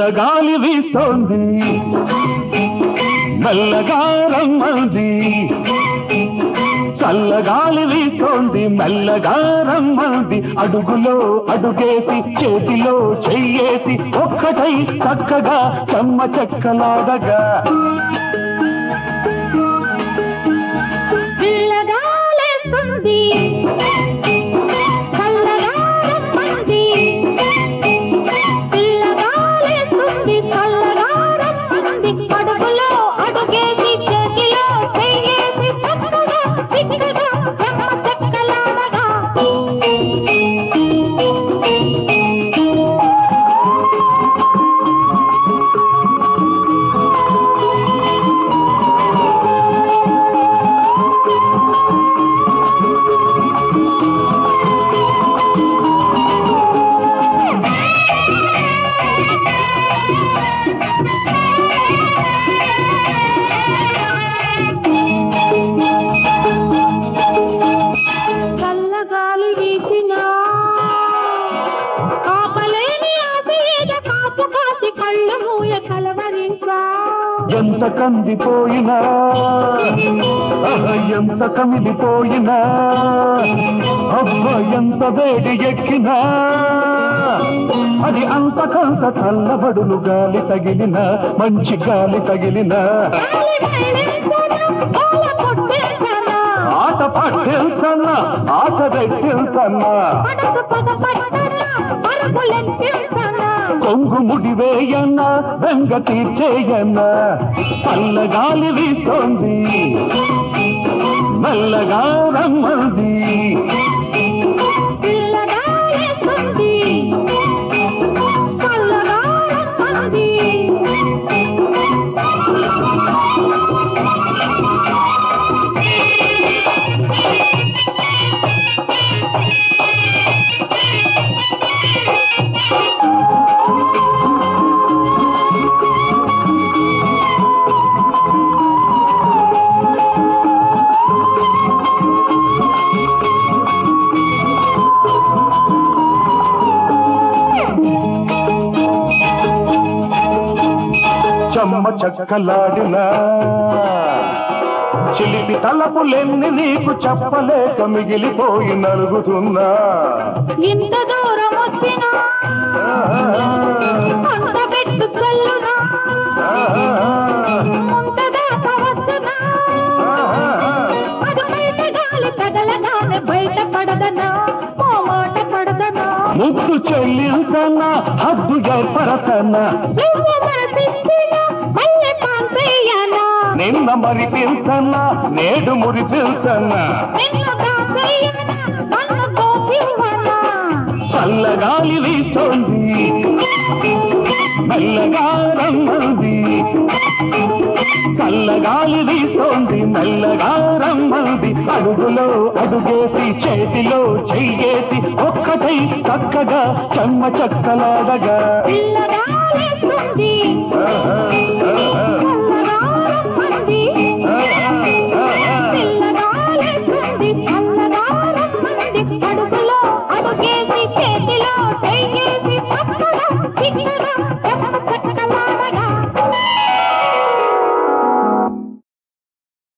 చల్లగాలి వీస్తోంది మెల్లగా రమ్మంది చల్లగాలి వీస్తోంది మెల్లగా రమ్మంది అడుగులో అడుగేసి చేతిలో చెయ్యేసి ఒక్కటై చక్కగా చెమ్మ చెక్కలాడగా పిల్లగాలేస్తుంది చల్లగా రమ్మంది పిల్లగాలేస్తుంది చల్లగా రమ్మంది అడుగులో అడుగేసి చేతిలో చెయ్యేసి చక్కగా చిక్కగా చెమ్మ చెక్కలాడగా చల్లగాలి వీసినా కాపలేని ఆశయేద కాపు కాసి కళ్ళు మూయ కలవరించా ఎంత కందిపోయినా ఆహ, ఎంత కమిలిపోయినా అబ్బ ఎంత వేడి ఎక్కినా అది అంతకంత చల్లబడులు గాలి తగిలిన మంచి గాలి తగిలిన గాలి వెళ్ళించనా, ఓల కొట్టేసనా, ఆట పట్టేల్సన్నా ఆట రెట్టేల్సన్నా పడకు పగ పట్టనా, పరుగులెత్తించనా. కొంగు ముడివేయన్నా వెంగ తీర్చేయన్నా చల్లగాలి వీస్తోంది మెల్లగా రమ్మంది పిల్లగాలేస్తుంది, చల్లగా రమ్మంది. చెమ్మ చక్కలాడినా చిలిపి తలపులెన్ని నీకు చెప్పలేక మిగిలిపోయి నలుగుతున్నా ఇంత దూరం వచ్చినా అంత పెట్టు చల్లునా ముంత దాకా వస్తున్నా అది బయట గాలి తగలగానే బయట పడదనా ఓ మాట పడదనా ముద్దు చెల్లింతన్నా హద్దు ఏర్పరతన్నా నువ్వు మనసిచ్చినా మళ్ళీ కాంతయ్యనా నిన్న మరి పిల్సన్నా నేడు మురి పిల్సన్నా నిన్ను కాంతయ్యనా నన్ను గోపివ్వనా చల్లగాలి వీస్తోంది మెల్లగా రమ్మంది చల్లగాలి వీస్తోంది మెల్లగా రమ్మంది అడుగులో అడుగేసి చేతిలో చెయ్యేసి ఒక్కటై చక్కగా చెమ్మ చక్కలాడగా పిల్లగా